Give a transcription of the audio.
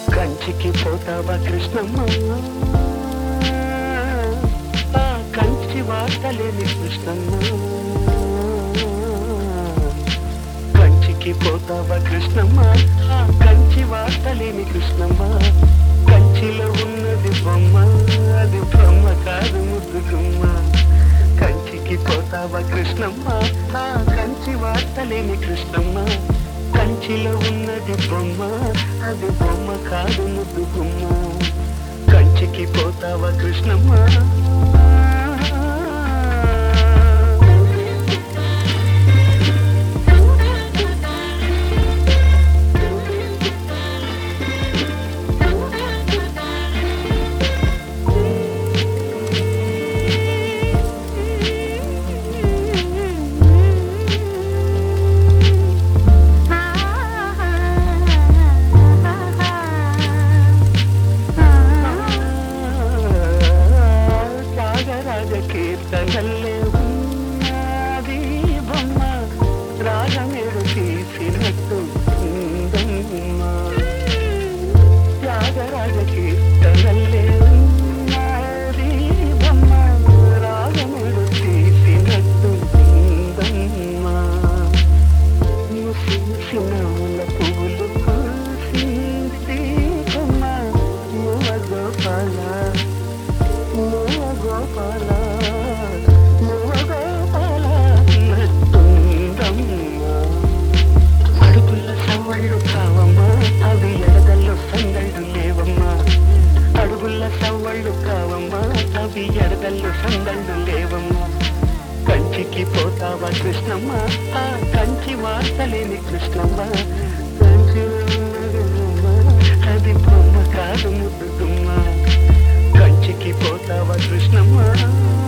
కంచికి పోతావా కృష్ణమ్మ ఆ కంచి వార్తలేని కృష్ణమ్మ కంచికి పోతావా కృష్ణమ్మ ఆ కంచి వార్తలేని కృష్ణమ్మ కంచిలో ఉన్నది బొమ్మ అది బొమ్మ కాదు ముద్దు గుమ్మ కంచికి పోతావా కృష్ణమ్మ ఆ కంచి వార్తలేని కృష్ణమ్మ కంచిలో ఉన్నది బొమ్మ అది బొమ్మ కాదు ముద్దు గుమ్మ కంచికి పోతావా కృష్ణమ్మ త్యాగరాజ కీర్తనల్లే ఉన్నది బొమ్మ రాగమేడు తీసినట్టు ఉందమ్మ త్యాగరాజ కీర్తనల్లే ఉన్నది బొమ్మ రాగమేడు తీసినట్టు ఉందమ్మ ముసిన పువ్వులు పూసింది కొమ్మ యువ గోపాల యువ గోపాల యువ గోపాల నట్టుందమ్మ అడుగుల సవ్వళ్ళు కావమ్మా అవి ఎడదల్లో సందళ్ళు లేవమ్మా అడుగుల సవ్వళ్ళు కావమ్మా అవి ఎడదల్లో సందళ్ళు లేవమ్మా కంచికి పోతావా కృష్ణమ్మ ఆ కంచి వార్తలేని కృష్ణమ్మ కంచిలో ఉన్నది బొమ్మ, అది బొమ్మ కాదు ముద్దు దుమ్మ కంచికి పోతావా కృష్ణమ్మ